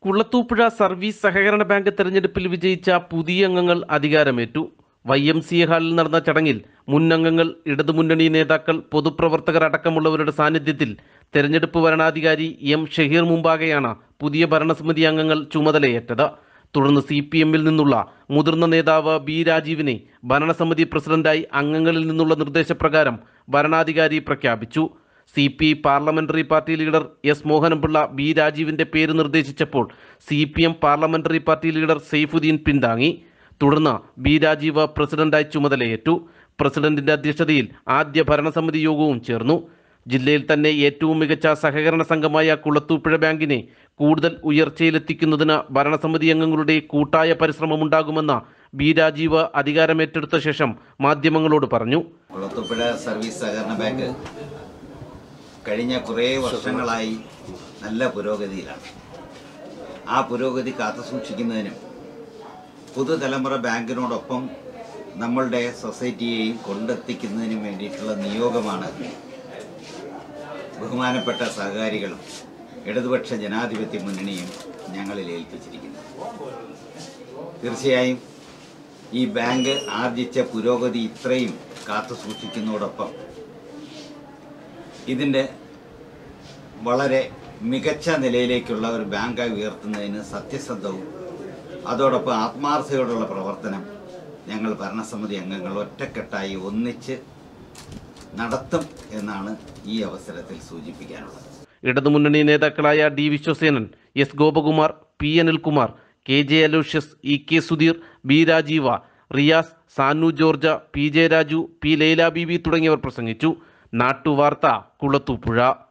Kulathupuzha service സഹകരണ bank തെരഞ്ഞെടുപ്പിൽ വിജയിച്ച പുതിയ അംഗങ്ങൾ അധികാരമേറ്റു വൈ എം സി എ ഹാളിൽ നടന്ന ചടങ്ങിൽ മുൻ അംഗങ്ങൾ ഇടതുമുന്നണി നേതാക്കൾ പൊതുപ്രവർത്തകർ അടക്കമുള്ളവരുടെ സാന്നിധ്യത്തിൽ തെരഞ്ഞെടുപ്പ് ഭരണാധികാരി എം ഷഹീർ മുമ്പാകെയാണ് പുതിയ ഭരണസമിതി അംഗങ്ങൾ ചുമതലയേറ്റത് തുടർന്ന് സി പി എമ്മിൽ നിന്നുള്ള മുതിർന്ന നേതാവ് ബി രാജീവിനെ ഭരണസമിതി പ്രസിഡന്റായി അംഗങ്ങളിൽ നിന്നുള്ള നിർദ്ദേശപ്രകാരം ഭരണാധികാരി പ്രഖ്യാപിച്ചു C P parliamentary party leader S Mohanapillai B രാജീവിന്റെ പേര് നിർദ്ദേശിച്ചപ്പോൾ C P M parliamentary party leader Saifuddin പിന്താങ്ങി തുടർന്ന് ബി രാജീവ് പ്രസിഡന്റായി ചുമതലയേറ്റു പ്രസിഡന്റിന്റെ അധ്യക്ഷതയിൽ ആദ്യ ഭരണസമിതി യോഗവും ചേർന്നു ജില്ലയിൽ തന്നെ ഏറ്റവും മികച്ച സഹകരണ സംഘമായ കുളത്തൂപ്പുഴ ബാങ്കിനെ കൂടുതൽ ഉയർച്ചയിലെത്തിക്കുന്നതിന് ഭരണസമിതി അംഗങ്ങളുടെ കൂട്ടായ പരിശ്രമമുണ്ടാകുമെന്ന് ബി രാജീവ് അധികാരമേറ്റെടുത്ത ശേഷം മാധ്യമങ്ങളോട് പറഞ്ഞു കുളത്തൂപ്പുഴ സർവീസ് സഹകരണ ബാങ്ക് കഴിഞ്ഞ കുറേ വർഷങ്ങളായി നല്ല പുരോഗതിയിലാണ് ആ പുരോഗതി കാത്തുസൂക്ഷിക്കുന്നതിനും പുതുതലമുറ ബാങ്കിനോടൊപ്പം നമ്മളുടെ സൊസൈറ്റിയെയും കൊണ്ടെത്തിക്കുന്നതിനും വേണ്ടിയിട്ടുള്ള നിയോഗമാണ് ബഹുമാനപ്പെട്ട സഹകാരികളും ഇടതുപക്ഷ ജനാധിപത്യ മുന്നണിയും ഞങ്ങളിൽ ഏൽപ്പിച്ചിരിക്കുന്നത് തീർച്ചയായും ഈ ബാങ്ക് ആർജിച്ച പുരോഗതി ഇത്രയും കാത്തു സൂക്ഷിക്കുന്നതോടൊപ്പം ഇതിൻ്റെ വളരെ മികച്ച നിലയിലേക്കുള്ള ഒരു ബാങ്കായി ഉയർത്തുന്നതിന് സത്യസന്ധവും അതോടൊപ്പം ആത്മാർത്ഥതയോടുള്ള പ്രവർത്തനം ഞങ്ങൾ ഭരണസമിതി അംഗങ്ങൾ ഒറ്റക്കെട്ടായി ഒന്നിച്ച് നടത്തും എന്നാണ് ഈ അവസരത്തിൽ സൂചിപ്പിക്കാനുള്ളത് ഇടതുമുന്നണി നേതാക്കളായ D Viswasenan S Gopakumar P Anilkumar K J Aloysius E K Sudheer B Rajeeva Riyas Sanu George P J Raju P Laila Beebi തുടങ്ങിയവർ പ്രസംഗിച്ചു നാട്ടുവാർത്ത കുളത്തൂപ്പുഴ